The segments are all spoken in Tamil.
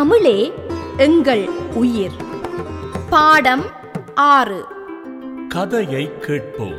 தமிழே எங்கள் உயிர் பாடம் ஆறு கதையை கேட்போம்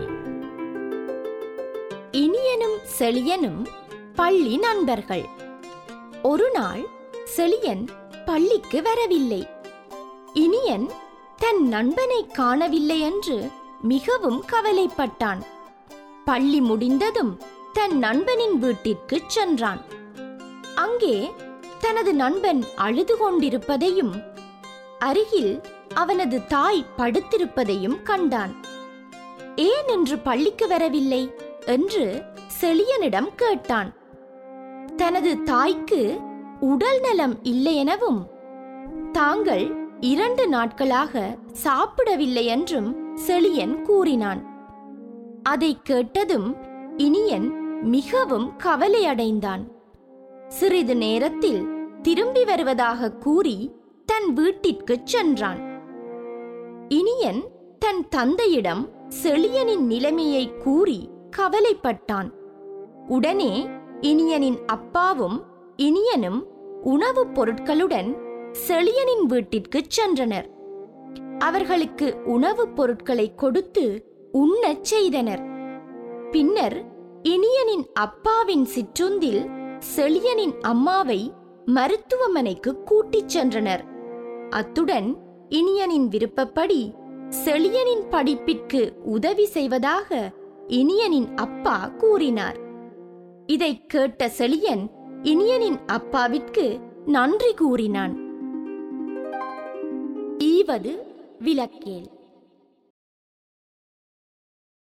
இனியனும் செழியனும் பள்ளி நண்பர்கள் ஒரு நாள் செழியன் பள்ளிக்கு வரவில்லை இனியன் தன் நண்பனை காணவில்லை என்று மிகவும் கவலைப்பட்டான் பள்ளி முடிந்ததும் தன் நண்பனின் வீட்டிற்குச் சென்றான் அங்கே தனது நண்பன் அழுது கொண்டிருப்பதையும் அருகில் அவனது தாய் படுத்திருப்பதையும் கண்டான் ஏன் இன்று பள்ளிக்கு வரவில்லை என்று செழியனிடம் கேட்டான் தனது தாய்க்கு உடல் நலம் இல்லை எனவும் தாங்கள் இரண்டு நாட்களாக சாப்பிடவில்லை என்றும் செழியன் கூறினான் அதை கேட்டதும் இனியன் மிகவும் கவலையடைந்தான் சிறிது நேரத்தில் திரும்பி வருவதாக கூறி தன் வீட்டிற்குச் சென்றான் இனியன் தன் தந்தையிடம் செழியனின் நிலைமையை கூறி கவலைப்பட்டான் உடனே இனியனின் அப்பாவும் இனியனும் உணவுப் பொருட்களுடன் செழியனின் வீட்டிற்குச் சென்றனர் அவர்களுக்கு உணவுப் பொருட்களை கொடுத்து உண்ணச் செய்தனர் பின்னர் இனியனின் அப்பாவின் சிற்றுந்தில் செழியனின் அம்மாவை மருத்துவமனைக்கு கூட்டிச் சென்றனர் அத்துடன் இனியனின் விருப்பப்படி செழியனின் படிப்பிற்கு உதவி செய்வதாக இனியனின் அப்பா கூறினார் இதைக் கேட்ட செழியன் இனியனின் அப்பாவிற்கு நன்றி கூறினான் ஈவது விளக்கேல்